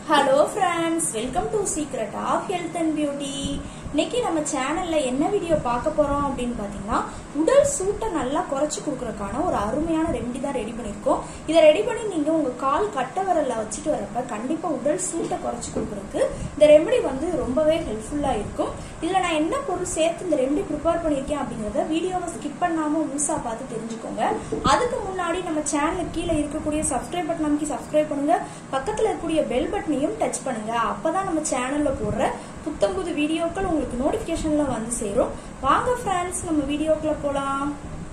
hello friends welcome to secret of health and beauty இன்னைக்கு நம்ம சேனல்ல என்ன வீடியோ பார்க்க போறோம் அப்படின்னு பாத்தீங்கன்னா உடல் சூட்டை நல்லா குறைச்சு கொடுக்கறதுக்கான ஒரு அருமையான ரெமெடி தான் ரெடி பண்ணியிருக்கோம் இதை ரெடி பண்ணி நீங்க உங்க கால் கட்ட விரல்ல வச்சுட்டு வரப்ப கண்டிப்பா உடல் சூட்டை குறைச்சு கொடுக்கறதுக்கு இந்த ரெமெடி வந்து ரொம்பவே ஹெல்ப்ஃபுல்லா இருக்கும் இதுல நான் என்ன பொருள் சேர்த்து இந்த ரெமெடி ப்ரிப்பேர் பண்ணியிருக்கேன் அப்படிங்கறத வீடியோவை ஸ்கிப் பண்ணாம முழுசா பார்த்து தெரிஞ்சுக்கோங்க அதுக்கு முன்னாடி நம்ம சேனலுக்கு கீழே இருக்கக்கூடிய சப்ஸ்கிரைப் பட்டன் அமைக்கி சப்ஸ்கிரைப் பண்ணுங்க பக்கத்துல இருக்கக்கூடிய பெல் பட்டனையும் டச் பண்ணுங்க அப்பதான் நம்ம சேனல்ல போடுற புத்தம் புது வீடியோக்கள் உங்களுக்கு நோட்டிபிகேஷன்ல வந்து சேரும் வாங்க ஃப்ரெண்ட்ஸ் நம்ம வீடியோக்குள்ள போலாம்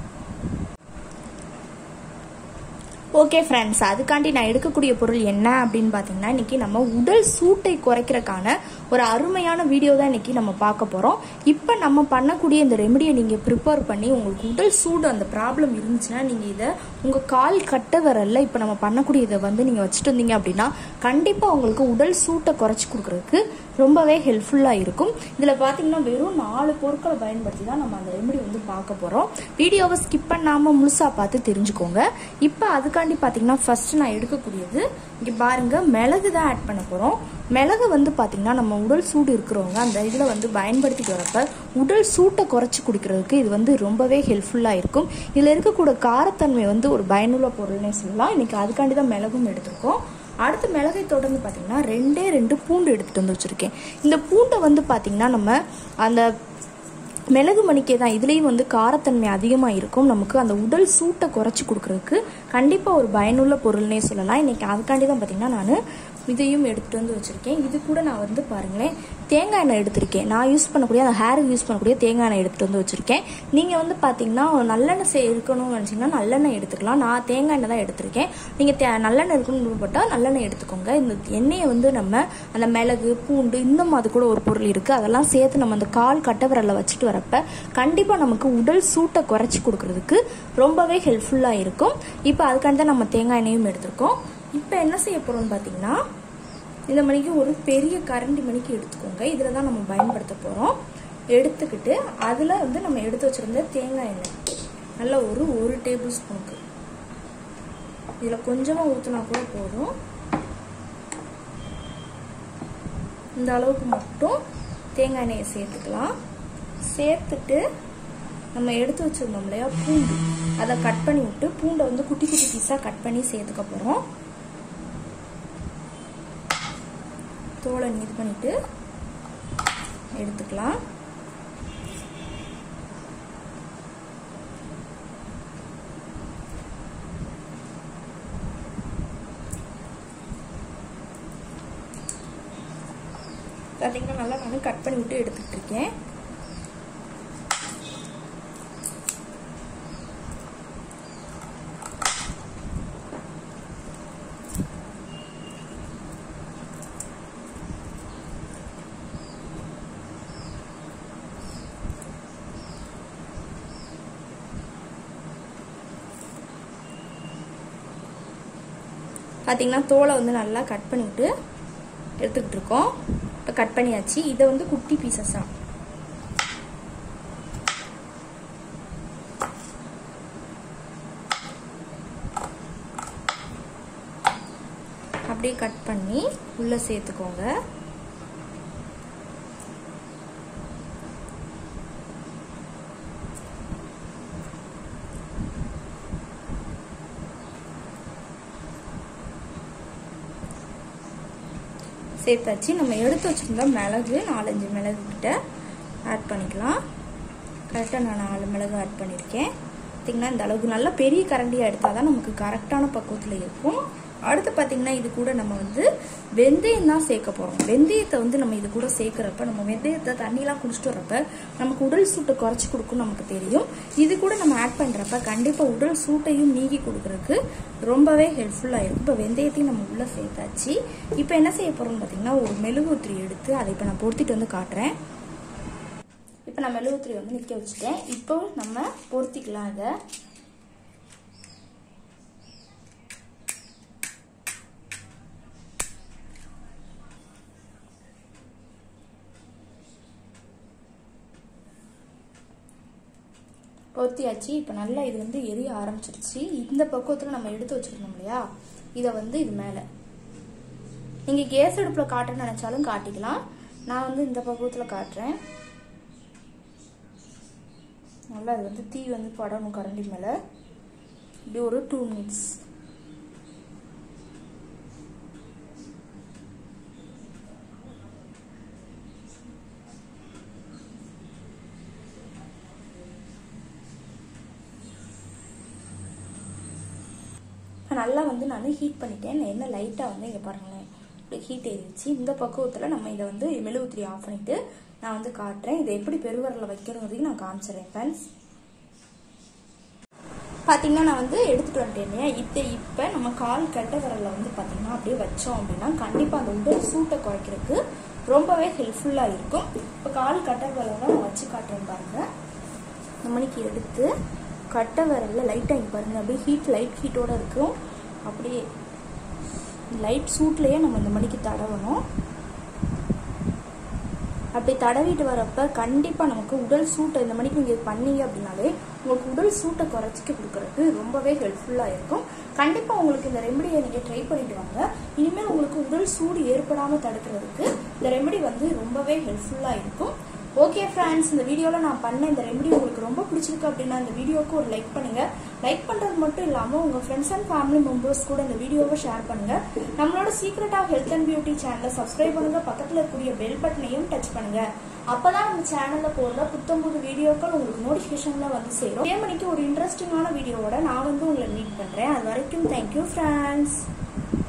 ஓகே ஃப்ரெண்ட்ஸ் அதுக்காண்டி நான் எடுக்கக்கூடிய பொருள் என்ன அப்படின்னு பார்த்தீங்கன்னா இன்னைக்கு நம்ம உடல் சூட்டை குறைக்கிறதுக்கான ஒரு அருமையான வீடியோ தான் இன்னைக்கு நம்ம பார்க்க போகிறோம் இப்போ நம்ம பண்ணக்கூடிய இந்த ரெமடியை நீங்கள் ப்ரிப்பேர் பண்ணி உங்களுக்கு உடல் சூடு அந்த ப்ராப்ளம் இருந்துச்சுன்னா நீங்கள் இதை உங்கள் கால் கட்ட விரல்ல இப்போ நம்ம பண்ணக்கூடிய இதை வந்து நீங்கள் வச்சுட்டு வந்தீங்க அப்படின்னா கண்டிப்பாக உங்களுக்கு உடல் சூட்டை குறைச்சி கொடுக்குறதுக்கு ரொம்பவே ஹெல்ப்ஃபுல்லாக இருக்கும் இதில் பார்த்தீங்கன்னா வெறும் நாலு பொருட்களை பயன்படுத்தி தான் நம்ம அந்த ரெமடி வந்து பார்க்க போகிறோம் வீடியோவை ஸ்கிப் பண்ணாமல் முழுசாக பார்த்து தெரிஞ்சுக்கோங்க இப்போ அதுக்காண்டி பார்த்தீங்கன்னா ஃபர்ஸ்ட் நான் எடுக்கக்கூடியது இங்கே பாருங்க மிளகு தான் ஆட் பண்ண போகிறோம் மிளகு வந்து பார்த்தீங்கன்னா நம்ம உடல் சூடு இருக்கிறவங்க அந்த இதில் வந்து பயன்படுத்திட்டு வரப்ப உடல் சூட்டை குறைச்சி குடிக்கிறதுக்கு இது வந்து ரொம்பவே ஹெல்ப்ஃபுல்லாக இருக்கும் இதில் இருக்கக்கூடிய காரத்தன்மை வந்து ஒரு பயனுள்ள பொருள்னே சொல்லலாம் இன்னைக்கு அதுக்காண்டி தான் மிளகும் எடுத்திருக்கோம் அடுத்து மிளகை தொடர்ந்து பார்த்தீங்கன்னா ரெண்டே ரெண்டு பூண்டு எடுத்துகிட்டு வந்து வச்சுருக்கேன் இந்த பூண்டை வந்து பார்த்தீங்கன்னா நம்ம அந்த மிளகு மணிக்கே தான் இதுலேயும் வந்து காரத்தன்மை அதிகமாக இருக்கும் நமக்கு அந்த உடல் சூட்டை குறைச்சி கொடுக்குறதுக்கு கண்டிப்பாக ஒரு பயனுள்ள பொருள்னே சொல்லலாம் இன்றைக்கி அதுக்காண்டி தான் பார்த்தீங்கன்னா நான் இதையும் எடுத்துகிட்டு வந்து வச்சுருக்கேன் இது கூட நான் வந்து பாருங்களேன் தேங்காய் எண்ணெய் எடுத்திருக்கேன் நான் யூஸ் பண்ணக்கூடிய அந்த ஹேருக்கு யூஸ் பண்ணக்கூடிய தேங்காய் எண்ணெய் எடுத்துகிட்டு வந்து வச்சுருக்கேன் நீங்கள் வந்து பார்த்தீங்கன்னா நல்லெண்ணெய் சே இருக்கணும்னு நினச்சிங்கன்னா நல்லெண்ணெய் எடுத்துக்கலாம் நான் தேங்காய் எண்ணெய் தான் எடுத்திருக்கேன் நீங்கள் தே நல்லெண்ணெய் இருக்கணும்னு விருப்பப்பட்டால் நல்லெண்ணெய் எடுத்துக்கோங்க இந்த எண்ணெயை வந்து நம்ம அந்த மிளகு பூண்டு இன்னும் அது கூட ஒரு பொருள் இருக்குது அதெல்லாம் சேர்த்து நம்ம அந்த கால் கட்ட விரலில் வச்சுட்டு வரப்ப கண்டிப்பாக நமக்கு உடல் சூட்டை குறைச்சி கொடுக்கறதுக்கு ரொம்பவே ஹெல்ப்ஃபுல்லாக இருக்கும் இப்போ அதுக்காண்டி தான் நம்ம தேங்காய் எண்ணெயும் எடுத்திருக்கோம் இப்போ என்ன செய்ய போகிறோம்னு பார்த்தீங்கன்னா இந்த மணிக்கு ஒரு பெரிய கரண்டி மணிக்கு எடுத்துக்கோங்க இதில் தான் நம்ம பயன்படுத்த போகிறோம் எடுத்துக்கிட்டு அதில் வந்து நம்ம எடுத்து வச்சுருந்த தேங்காய் எண்ணெய் நல்ல ஒரு ஒரு டேபிள் ஸ்பூனுக்கு இதில் கொஞ்சமாக ஊற்றினா கூட போதும் இந்த அளவுக்கு மட்டும் தேங்காய் எண்ணெயை சேர்த்துக்கலாம் சேர்த்துட்டு நம்ம எடுத்து வச்சிருந்தோம் இல்லையா பூண்டு அதை கட் பண்ணி விட்டு பூண்டை வந்து குட்டி குட்டி பீஸாக கட் பண்ணி சேர்த்துக்க போகிறோம் தோலை இது பண்ணிட்டு எடுத்துக்கலாம் பார்த்தீங்கன்னா நல்லா நான் கட் பண்ணி விட்டு எடுத்துக்கிட்டு இருக்கேன் பார்த்தீங்கன்னா தோலை வந்து நல்லா கட் பண்ணிவிட்டு எடுத்துக்கிட்டு இருக்கோம் இப்போ கட் பண்ணியாச்சு இதை வந்து குட்டி பீசஸாக அப்படியே கட் பண்ணி உள்ளே சேர்த்துக்கோங்க சேர்த்தாச்சு நம்ம எடுத்து வச்சுருந்தா மிளகு நாலஞ்சு மிளகு கிட்ட ஆட் பண்ணிக்கலாம் கரெக்டாக நான் நாலு மிளகு ஆட் பண்ணியிருக்கேன் பார்த்திங்கன்னா இந்த அளவுக்கு நல்லா பெரிய கரண்டியாக எடுத்தால் தான் நமக்கு கரெக்டான பக்குவத்தில் இருக்கும் அடுத்து பார்த்திங்கன்னா இது கூட நம்ம வந்து வெந்தயம் தான் சேர்க்க போகிறோம் வெந்தயத்தை வந்து நம்ம இது கூட சேர்க்குறப்ப நம்ம வெந்தயத்தை தண்ணிலாம் குடிச்சிட்டு வரப்ப நமக்கு உடல் சூட்டை குறைச்சி கொடுக்கும் நமக்கு தெரியும் இது கூட நம்ம ஆட் பண்ணுறப்ப கண்டிப்பாக உடல் சூட்டையும் நீக்கி கொடுக்குறதுக்கு ரொம்பவே ஹெல்ப்ஃபுல்லாக இருக்கும் இப்போ வெந்தயத்தையும் நம்ம உள்ளே சேர்த்தாச்சு இப்போ என்ன செய்ய போகிறோம்னு பார்த்தீங்கன்னா ஒரு மெழுகுத்திரி எடுத்து அதை இப்போ நான் பொருத்திட்டு வந்து காட்டுறேன் இப்போ நான் மெழுகுத்திரி வந்து நிற்க வச்சுட்டேன் இப்போ நம்ம பொருத்திக்கலாம் இதை பொருத்தியாச்சு இப்போ நல்லா இது வந்து எரிய ஆரம்பிச்சிருச்சு இந்த பக்குவத்தில் நம்ம எடுத்து வச்சுருந்தோம் இல்லையா இதை வந்து இது மேலே நீங்கள் கேஸ் அடுப்பில் காட்டணும்னு நினச்சாலும் காட்டிக்கலாம் நான் வந்து இந்த பக்குவத்தில் காட்டுறேன் நல்லா அது வந்து தீ வந்து படணும் கரண்டி மேலே இப்படி ஒரு டூ மினிட்ஸ் இப்போ நல்லா வந்து நான் ஹீட் பண்ணிட்டேன் எண்ணெய் லைட்டாக வந்து இங்கே பாருங்களேன் இப்படி ஹீட் ஏறிடுச்சு இந்த பக்குவத்தில் நம்ம இதை வந்து மெழுகுத்திரி ஆஃப் பண்ணிவிட்டு நான் வந்து காட்டுறேன் இதை எப்படி பெருவரில் வைக்கணுங்கிறதையும் நான் காமிச்சிடுறேன் ஃப்ரெண்ட்ஸ் பார்த்தீங்கன்னா நான் வந்து எடுத்துகிட்டு வந்துட்டேன் இல்லையா இதை இப்போ நம்ம கால் கட்ட விரலில் வந்து பார்த்தீங்கன்னா அப்படியே வச்சோம் அப்படின்னா கண்டிப்பாக அந்த உடல் சூட்டை குறைக்கிறதுக்கு ரொம்பவே ஹெல்ப்ஃபுல்லாக இருக்கும் இப்போ கால் கட்ட விரலை நான் வச்சு காட்டுறேன் பாருங்கள் இந்த மணிக்கு எடுத்து கட்ட விரலில் லைட்டாக இங்கே பாருங்கள் அப்படியே ஹீட் லைட் ஹீட்டோடு இருக்கும் அப்படியே லைட் சூட்லேயே நம்ம இந்த மணிக்கு தடவணும் அப்படி தடவிட்டு வரப்ப கண்டிப்பாக நமக்கு உடல் சூட்டை இந்த மணிக்கு நீங்கள் பண்ணீங்க அப்படின்னாலே உங்களுக்கு உடல் சூட்டை குறைச்சிக்க கொடுக்கறதுக்கு ரொம்பவே ஹெல்ப்ஃபுல்லாக இருக்கும் கண்டிப்பாக உங்களுக்கு இந்த ரெமடியை நீங்கள் ட்ரை பண்ணிட்டு வாங்க இனிமேல் உங்களுக்கு உடல் சூடு ஏற்படாமல் தடுக்கிறதுக்கு இந்த ரெமடி வந்து ரொம்பவே ஹெல்ப்ஃபுல்லாக இருக்கும் ஓகே ஃப்ரெண்ட்ஸ் இந்த வீடியோவில் நான் பண்ண இந்த ரெமடி உங்களுக்கு ரொம்ப பிடிச்சிருக்கு அப்படின்னா இந்த வீடியோவுக்கு ஒரு லைக் பண்ணுங்க லைக் பண்ணுறது மட்டும் இல்லாமல் உங்கள் ஃப்ரெண்ட்ஸ் அண்ட் ஃபேமிலி மெம்பர்ஸ் கூட இந்த வீடியோவை ஷேர் பண்ணுங்க நம்மளோட secret of health and beauty சேனலை சப்ஸ்கிரைப் பண்ணுங்க பக்கத்தில் இருக்கக்கூடிய பெல் பட்டனையும் டச் பண்ணுங்க அப்பதான் நம்ம சேனல்ல போடுற புத்தம்புது வீடியோக்கள் உங்களுக்கு நோட்டிபிகேஷன்ல வந்து சேரும் இதே மணிக்கு ஒரு இன்ட்ரெஸ்டிங்கான வீடியோவோட நான் வந்து உங்களை மீட் பண்றேன் அது வரைக்கும் தேங்க்யூ ஃப்ரெண்ட்ஸ்